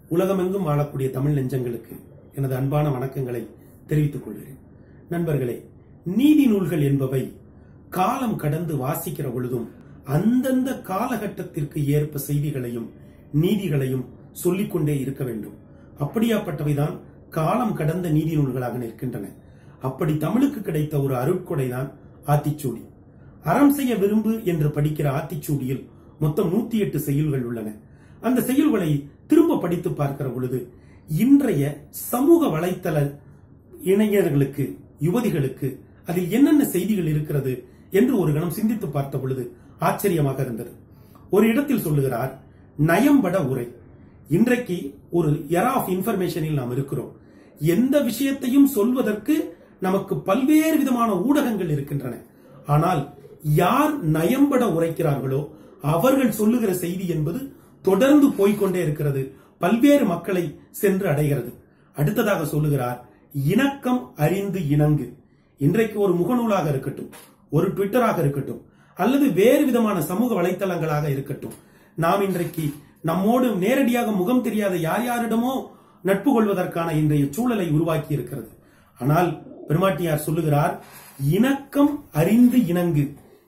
உலகமெங்கும் வாழக்கூடிய தமிழ் நெஞ்சங்களுக்கு எனது அன்பான வணக்கங்களை தெரிவித்துக் கொள்கிறேன் நண்பர்களே நீதி நூல்கள் என்பவை காலம் கடந்து வாசிக்கிற பொழுதும் அந்தந்த காலகட்டத்திற்கு ஏற்ப செய்திகளையும் நீதிகளையும் சொல்லிக்கொண்டே இருக்க வேண்டும் அப்படியாப்பட்டவைதான் காலம் கடந்த நீதி நூல்களாக நிற்கின்றன அப்படி தமிழுக்கு கிடைத்த ஒரு அருட்கொடைதான் ஆத்திச்சூடி அறம் செய்ய விரும்பு என்று படிக்கிற ஆத்திச்சூடியில் மொத்தம் நூத்தி எட்டு செய்யுள்கள் உள்ளன அந்த செய்யுள்களை திரும்ப படித்து பார்க்கிற பொழுது இன்றைய சமூக வலைத்தள இளைஞர்களுக்கு யுவதிகளுக்கு அதில் என்னென்ன செய்திகள் இருக்கிறது என்று ஒரு கணம் சிந்தித்து பார்த்த பொழுது ஆச்சரியமாக இருந்தது ஒரு இடத்தில் சொல்லுகிறார் நயம்பட உரை இன்றைக்கு ஒரு எரா ஆஃப் இன்ஃபர்மேஷனில் நாம் இருக்கிறோம் எந்த விஷயத்தையும் சொல்வதற்கு நமக்கு பல்வேறு விதமான ஊடகங்கள் இருக்கின்றன ஆனால் யார் நயம்பட உரைக்கிறார்களோ அவர்கள் சொல்லுகிற செய்தி என்பது தொடர்ந்து போய்க்கொண்டே இருக்கிறது பல்வேறு மக்களை சென்று அடைகிறது அடுத்ததாக சொல்லுகிறார் இணக்கம் அறிந்து இணங்கு இன்றைக்கு ஒரு முகநூலாக இருக்கட்டும் ஒரு ட்விட்டராக இருக்கட்டும் அல்லது வேறு விதமான சமூக வலைத்தளங்களாக இருக்கட்டும் நாம் இன்றைக்கு நம்மோடு நேரடியாக முகம் தெரியாத யார் யாரிடமோ நட்பு கொள்வதற்கான இன்றைய சூழலை உருவாக்கி இருக்கிறது ஆனால் பெருமாட்டியார் சொல்லுகிறார் இணக்கம் அறிந்து இணங்கு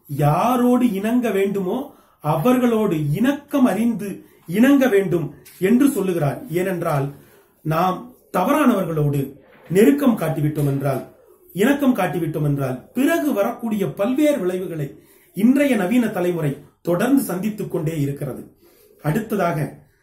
யாரோடு இணங்க வேண்டுமோ அவர்களோடு இணக்கம் அறிந்து இணங்க வேண்டும் என்று சொல்லுகிறார் ஏனென்றால் நாம் தவறானவர்களோடு நெருக்கம் காட்டிவிட்டோம் என்றால் இணக்கம் காட்டிவிட்டோம் என்றால் பிறகு வரக்கூடிய பல்வேறு விளைவுகளை இன்றைய நவீன தலைமுறை தொடர்ந்து சந்தித்துக் கொண்டே இருக்கிறது அடுத்ததாக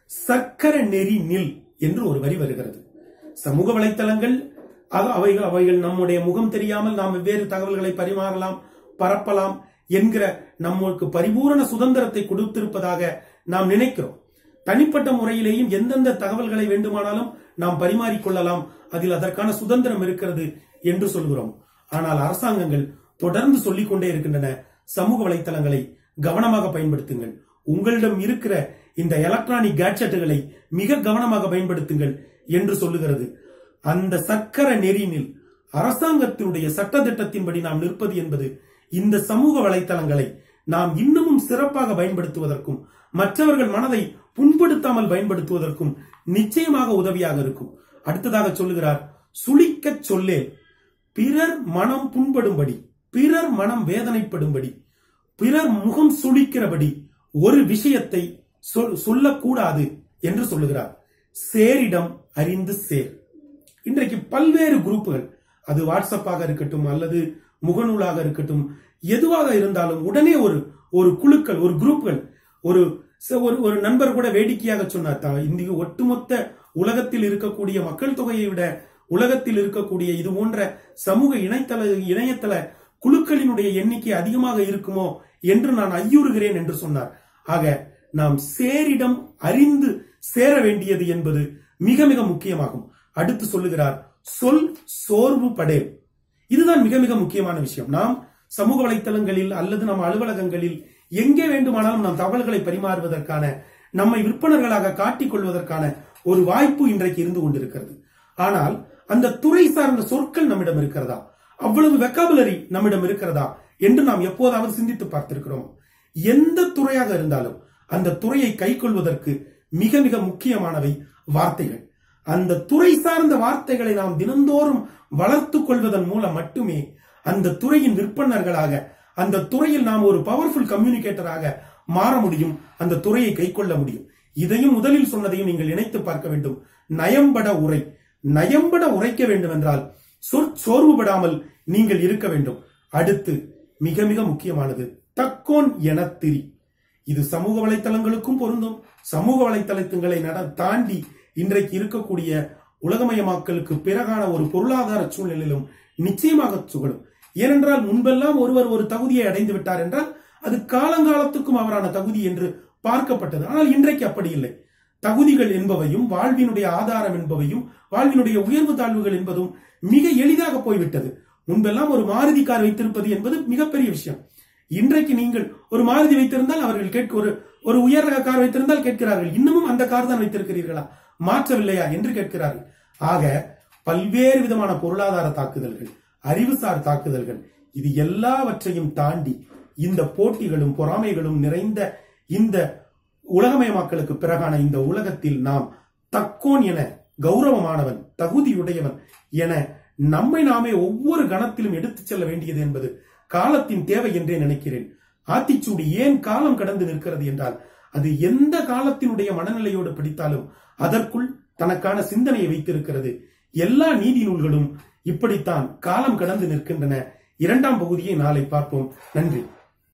சக்கர நெறி நில் என்று ஒரு வரி வருகிறது சமூக வலைத்தளங்கள் அ- அவைகள் அவைகள் நம்முடைய முகம் தெரியாமல் நாம் வெவ்வேறு தகவல்களை பரிமாறலாம் பரப்பலாம் என்கிற நமக்கு பரிபூரண சுதந்திரத்தை கொடுத்திருப்பதாக நாம் நினைக்கிறோம் தனிப்பட்ட முறையிலேயும் எந்தெந்த தகவல்களை வேண்டுமானாலும் நாம் பரிமாறிக்கொள்ளலாம் அதில் அதற்கான சுதந்திரம் இருக்கிறது என்று சொல்கிறோம் ஆனால் அரசாங்கங்கள் தொடர்ந்து சொல்லிக் கொண்டே இருக்கின்றன சமூக வலைத்தளங்களை கவனமாக பயன்படுத்துங்கள் உங்களிடம் இருக்கிற இந்த எலக்ட்ரானிக் கேட்ஜெட்டுகளை மிக கவனமாக பயன்படுத்துங்கள் என்று சொல்லுகிறது அந்த சக்கர நெறியினில் அரசாங்கத்தினுடைய சட்டத்திட்டத்தின்படி நாம் நிற்பது என்பது இந்த சமூக வலைத்தளங்களை நாம் இன்னமும் சிறப்பாக பயன்படுத்துவதற்கும் மற்றவர்கள் மனதை புண்படுத்தாமல் பயன்படுத்துவதற்கும் நிச்சயமாக உதவியாக இருக்கும் அடுத்ததாக சொல்லுகிறார் சுளிக்கச் சொல்லே பிறர் மனம் புண்படும்படி பிறர் மனம் வேதனைப்படும்படி பிறர் முகம் சுளிக்கிறபடி ஒரு விஷயத்தை சொல்- சொல்லக்கூடாது என்று சொல்லுகிறார் சேரிடம் அறிந்து சேர் இன்றைக்கு பல்வேறு குரூப்புகள் அது வாட்ஸ்அப்பாக இருக்கட்டும் அல்லது முகநூலாக இருக்கட்டும் எதுவாக இருந்தாலும் உடனே ஒரு ஒரு குழுக்கள் ஒரு குரூப்கள் ஒரு ச- ஒரு ஒரு நண்பர் கூட வேடிக்கையாக சொன்னார் "தா- இந்த ஒட்டுமொத்த உலகத்தில் இருக்கக்கூடிய மக்கள் தொகையை விட உலகத்தில் இருக்கக்கூடிய இது போன்ற சமூக இணையதள இணையதள குழுக்களினுடைய எண்ணிக்கை அதிகமாக இருக்குமோ என்று நான் ஐயுறுகிறேன் என்று சொன்னார் ஆக நாம் சேரிடம் அறிந்து சேர வேண்டியது என்பது மிக மிக முக்கியமாகும் அடுத்து சொல்லுகிறார் சொல் சோர்வு படே இதுதான் மிக மிக முக்கியமான விஷயம் நாம் சமூக வலைத்தளங்களில் அல்லது நம் அலுவலகங்களில் எங்கே வேண்டுமானாலும் நாம் தகவல்களை பரிமாறுவதற்கான நம்மை விற்பனர்களாக காட்டிக் கொள்வதற்கான ஒரு வாய்ப்பு இன்றைக்கு இருந்து கொண்டிருக்கிறது ஆனால் அந்த துறை சார்ந்த சொற்கள் நம்மிடம் இருக்கிறதா அவ்வளவு வெக்காபுலரி நம்மிடம் இருக்கிறதா என்று நாம் எப்போதாவது சிந்தித்து பார்த்திருக்கிறோம் எந்த துறையாக இருந்தாலும் அந்த துறையை கைக்கொள்வதற்கு மிக மிக முக்கியமானவை வார்த்தைகள் அந்த துறை சார்ந்த வார்த்தைகளை நாம் தினந்தோறும் வளர்த்துக் கொள்வதன் மூலம் மட்டுமே அந்த துறையின் விற்பனர்களாக அந்த துறையில் நாம் ஒரு பவர்ஃபுல் கம்யூனிகேட்டராக மாற முடியும் அந்த துறையை கைக்கொள்ள முடியும் இதையும் முதலில் சொன்னதையும் நீங்கள் இணைத்து பார்க்க வேண்டும் நயம்பட உரை நயம்பட உரைக்க வேண்டும் என்றால் சொற் சோர்வுபடாமல் நீங்கள் இருக்க வேண்டும் அடுத்து மிக மிக முக்கியமானது தக்கோன் என திரி இது சமூக வலைத்தளங்களுக்கும் பொருந்தும் சமூக வலைத்தளத்துங்களை நட தாண்டி இன்றைக்கு இருக்கக்கூடிய உலகமயமாக்கலுக்கு பிறகான ஒரு பொருளாதார சூழ்நிலையிலும் நிச்சயமாக சுகலும் ஏனென்றால் முன்பெல்லாம் ஒருவர் ஒரு தகுதியை அடைந்து விட்டார் என்றால் அது காலங்காலத்துக்கும் அவரான தகுதி என்று பார்க்கப்பட்டது ஆனால் இன்றைக்கு அப்படி இல்லை தகுதிகள் என்பவையும் வாழ்வினுடைய ஆதாரம் என்பவையும் வாழ்வினுடைய உயர்வு தாழ்வுகள் என்பதும் மிக எளிதாக போய்விட்டது முன்பெல்லாம் ஒரு மாருதி கார் வைத்திருப்பது என்பது மிகப்பெரிய விஷயம் இன்றைக்கு நீங்கள் ஒரு மாருதி வைத்திருந்தால் அவர்கள் கேட்க ஒரு ஒரு உயர் ரக கார் வைத்திருந்தால் கேட்கிறார்கள் இன்னமும் அந்த கார் தான் வைத்திருக்கிறீர்களா மாற்றவில்லையா என்று கேட்கிறார்கள் ஆக பல்வேறு விதமான பொருளாதார தாக்குதல்கள் அறிவுசார் தாக்குதல்கள் இது எல்லாவற்றையும் தாண்டி இந்த போட்டிகளும் பொறாமைகளும் நிறைந்த இந்த உலகமயமாக்கலுக்கு பிறகான இந்த உலகத்தில் நாம் தக்கோன் என கௌரவமானவன் தகுதியுடையவன் என நம்மை நாமே ஒவ்வொரு கணத்திலும் எடுத்துச் செல்ல வேண்டியது என்பது காலத்தின் தேவை என்றே நினைக்கிறேன் ஆத்திச்சூடி ஏன் காலம் கடந்து நிற்கிறது என்றால் அது எந்த காலத்தினுடைய மனநிலையோடு படித்தாலும் அதற்குள் தனக்கான சிந்தனையை வைத்திருக்கிறது எல்லா நீதி நூல்களும் இப்படித்தான் காலம் கடந்து நிற்கின்றன இரண்டாம் பகுதியை நாளை பார்ப்போம் நன்றி